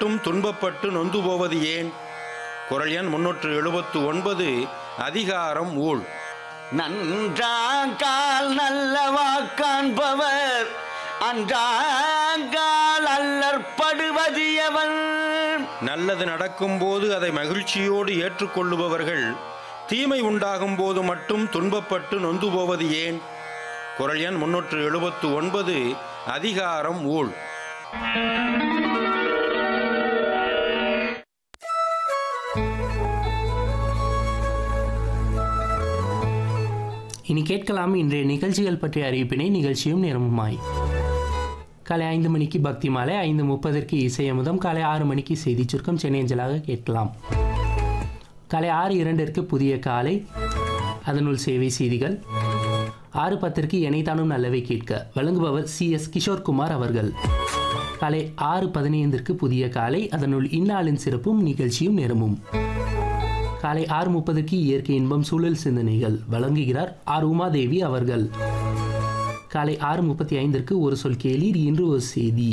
மட்டும் துன்பப்பட்டு நொந்து போவது ஏன் குரல் எண் முன்னூற்று எழுபத்து ஒன்பது அதிகாரம் ஊழ் நன்றாங்கால் நல்ல வாக்காண்பவர் அன்றாங்கால் அல்லற்படுவது எவன் நல்லது நடக்கும்போது அதை மகிழ்ச்சியோடு ஏற்றுக்கொள்ளுபவர்கள் தீமை உண்டாகும் போது மட்டும் துன்பப்பட்டு நொந்து போவது ஏன் குரல் எண் முன்னூற்று எழுபத்து ஒன்பது அதிகாரம் ஊழ் இனி கேட்கலாம் இன்றைய நிகழ்ச்சிகள் பற்றிய அறிவிப்பினை நிகழ்ச்சியும் நேரமுமாய் காலை ஐந்து மணிக்கு பக்தி மாலை ஐந்து முப்பதற்கு இசையமுதம் காலை ஆறு மணிக்கு செய்தி சுருக்கம் சென்னை அஞ்சலாக கேட்கலாம் காலை ஆறு இரண்டிற்கு புதிய காலை அதனுள் சேவை செய்திகள் ஆறு பத்திற்கு எனைத்தானும் நல்லவை கேட்க வழங்குபவர் சி எஸ் கிஷோர்குமார் அவர்கள் காலை ஆறு பதினைந்திற்கு புதிய காலை அதனுள் இந்நாளின் சிறப்பும் நிகழ்ச்சியும் நேரமும் காலை ஆறு முப்பதுக்கு இயற்கை இன்பம் சூழல் சிந்தனைகள் வழங்குகிறார் ஆர் உமாதேவி அவர்கள் காலை ஆறு முப்பத்தி ஐந்திற்கு ஒரு சொல் கேளீர் இன்று ஒரு செய்தி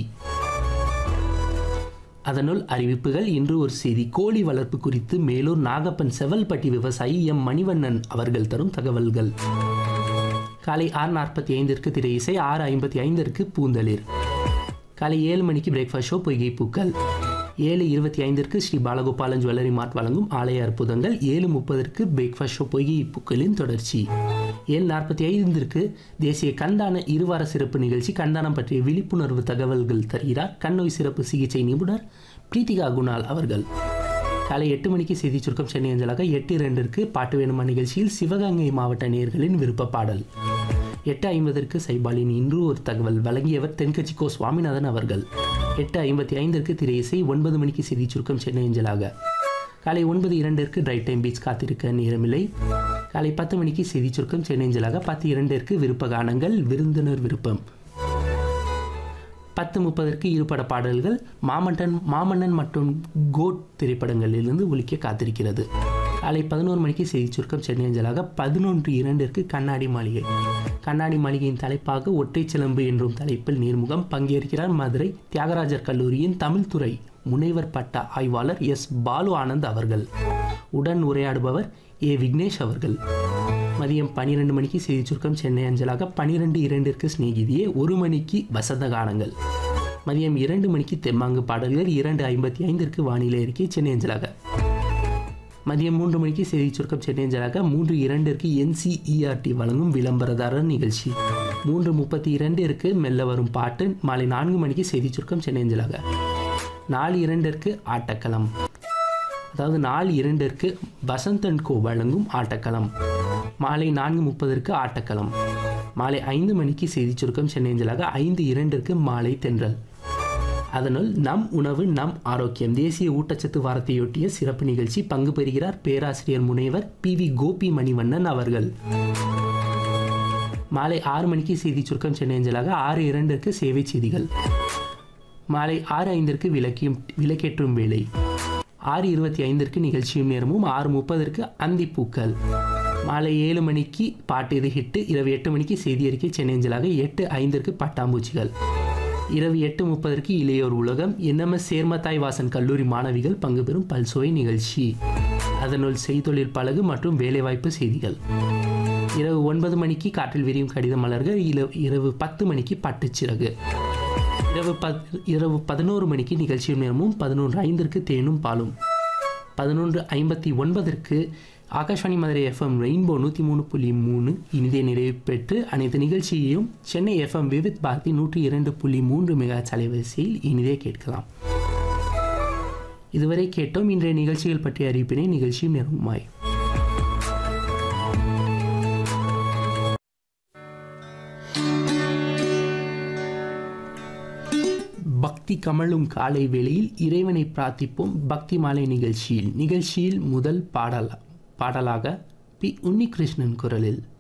அதனுள் அறிவிப்புகள் இன்று ஒரு செய்தி கோழி வளர்ப்பு குறித்து மேலூர் நாகப்பன் செவல்பட்டி விவசாயி எம் மணிவண்ணன் அவர்கள் தரும் தகவல்கள் காலை ஆறு நாற்பத்தி ஐந்திற்கு திரை இசை ஆறு ஐம்பத்தி ஐந்திற்கு பூந்தளிர் காலை ஏழு மணிக்கு பிரேக்ஃபாஸ்ட் ஷோ பொய்கை பூக்கள் ஏழு இருபத்தி ஐந்திற்கு ஸ்ரீ பாலகோபாலன் ஜுவல்லரி மார்ட் வழங்கும் ஆலய அற்புதங்கள் ஏழு முப்பதற்கு பிரேக்ஃபாஸ்ட் ஷோ பொய்கை பூக்களின் தொடர்ச்சி ஏழு நாற்பத்தி ஐந்திற்கு தேசிய கண்தான இருவார சிறப்பு நிகழ்ச்சி கண்தானம் பற்றிய விழிப்புணர்வு தகவல்கள் தருகிறார் கண்ணோய் சிறப்பு சிகிச்சை நிபுணர் பிரீத்திகா குணால் அவர்கள் காலை எட்டு மணிக்கு செய்தி சுருக்கம் சென்னை அஞ்சலாக எட்டு இரண்டிற்கு பாட்டு வேணுமா நிகழ்ச்சியில் சிவகங்கை மாவட்ட நேயர்களின் விருப்ப பாடல் எட்டு ஐம்பதற்கு சைபாலின் இன்று ஒரு தகவல் வழங்கியவர் தென்கட்சி கோ சுவாமிநாதன் அவர்கள் எட்டு ஐம்பத்தி ஐந்திற்கு திரை இசை ஒன்பது மணிக்கு செய்தி சுருக்கம் சென்னை அஞ்சலாக காலை ஒன்பது இரண்டிற்கு ரைட் டைம் பீச் காத்திருக்க நேரமில்லை காலை பத்து மணிக்கு செய்தி சுருக்கம் சென்னை அஞ்சலாக பத்து இரண்டிற்கு விருப்ப கானங்கள் விருந்தினர் விருப்பம் பத்து முப்பதற்கு இருபட பாடல்கள் மாமன்னன் மாமன்னன் மற்றும் கோட் திரைப்படங்களிலிருந்து ஒலிக்க காத்திருக்கிறது காலை பதினோரு மணிக்கு செய்தி சுருக்கம் சென்னை அஞ்சலாக பதினொன்று இரண்டிற்கு கண்ணாடி மாளிகை கண்ணாடி மாளிகையின் தலைப்பாக ஒற்றை சிலம்பு என்றும் தலைப்பில் நேர்முகம் பங்கேற்கிறார் மதுரை தியாகராஜர் கல்லூரியின் தமிழ் துறை முனைவர் பட்ட ஆய்வாளர் எஸ் பாலு ஆனந்த் அவர்கள் உடன் உரையாடுபவர் ஏ விக்னேஷ் அவர்கள் மதியம் பன்னிரெண்டு மணிக்கு செய்தி சுருக்கம் சென்னை அஞ்சலாக பன்னிரெண்டு இரண்டிற்கு சிநேகிதியே ஒரு மணிக்கு வசந்த கானங்கள் மதியம் இரண்டு மணிக்கு தெம்மாங்கு பாடல்கள் இரண்டு ஐம்பத்தி ஐந்திற்கு வானிலை அறிக்கை சென்னை அஞ்சலாக மதியம் மூன்று மணிக்கு செய்தி சுருக்கம் சென்னை அஞ்சலாக மூன்று இரண்டிற்கு என்சிஇஆர்டி வழங்கும் விளம்பரதாரர் நிகழ்ச்சி மூன்று முப்பத்தி இரண்டிற்கு மெல்ல வரும் பாட்டு மாலை நான்கு மணிக்கு செய்தி சுருக்கம் சென்னை அஞ்சலாக நாலு இரண்டிற்கு ஆட்டக்களம் அதாவது நாலு இரண்டிற்கு வசந்தன் கோ வழங்கும் ஆட்டக்களம் மாலை நான்கு முப்பதற்கு ஆட்டக்களம் மாலை ஐந்து மணிக்கு செய்தி சுருக்கம் சென்னை அஞ்சலாக ஐந்து இரண்டிற்கு மாலை தென்றல் அதனுள் நம் உணவு நம் ஆரோக்கியம் தேசிய ஊட்டச்சத்து வாரத்தையொட்டிய சிறப்பு நிகழ்ச்சி பங்கு பெறுகிறார் பேராசிரியர் முனைவர் பி வி கோபி மணிவண்ணன் அவர்கள் மாலை ஆறு மணிக்கு செய்தி சுருக்கம் சென்னை அஞ்சலாக ஆறு இரண்டிற்கு சேவை செய்திகள் மாலை ஆறு ஐந்திற்கு விளக்கியும் விளக்கேற்றும் வேலை ஆறு இருபத்தி ஐந்திற்கு நிகழ்ச்சியும் நேரமும் ஆறு முப்பதற்கு அந்திப்பூக்கள் மாலை ஏழு மணிக்கு பாட்டு இது ஹிட்டு இரவு எட்டு மணிக்கு செய்தி அறிக்கை சென்னை அஞ்சலாக எட்டு ஐந்திற்கு பட்டாம்பூச்சிகள் இரவு எட்டு முப்பதற்கு இளையோர் உலகம் என்எம்எஸ் சேர்மத்தாய் வாசன் கல்லூரி மாணவிகள் பங்கு பெறும் பல்சுவை நிகழ்ச்சி அதனுள் செய்தொழில் பழகு மற்றும் வேலைவாய்ப்பு செய்திகள் இரவு ஒன்பது மணிக்கு காற்றில் விரியும் கடித மலர்கள் இல- இரவு பத்து மணிக்கு பட்டுச்சிறகு இரவு பத் இரவு பதினோரு மணிக்கு நிகழ்ச்சியும் நேரமும் பதினொன்று ஐந்திற்கு தேனும் பாலும் பதினொன்று ஐம்பத்தி ஒன்பதற்கு ஆகாஷ்வாணி மதுரை எஃப்எம் ரெயின்போ நூற்றி மூணு புள்ளி மூணு இனிதே நிறைவு பெற்று அனைத்து நிகழ்ச்சியையும் சென்னை எஃப்எம் விவித் பாரதி நூற்றி இரண்டு புள்ளி மூன்று மெகா அலைவரிசையில் இனிதே கேட்கலாம் இதுவரை கேட்டோம் இன்றைய நிகழ்ச்சிகள் பற்றிய அறிவிப்பினை நிகழ்ச்சியும் நேரமாய் பக்தி கமழும் காலை வேளையில் இறைவனை பிரார்த்திப்போம் பக்தி மாலை நிகழ்ச்சியில் நிகழ்ச்சியில் முதல் பாடல் பாடலாக பி உன்னிகிருஷ்ணன் குரலில்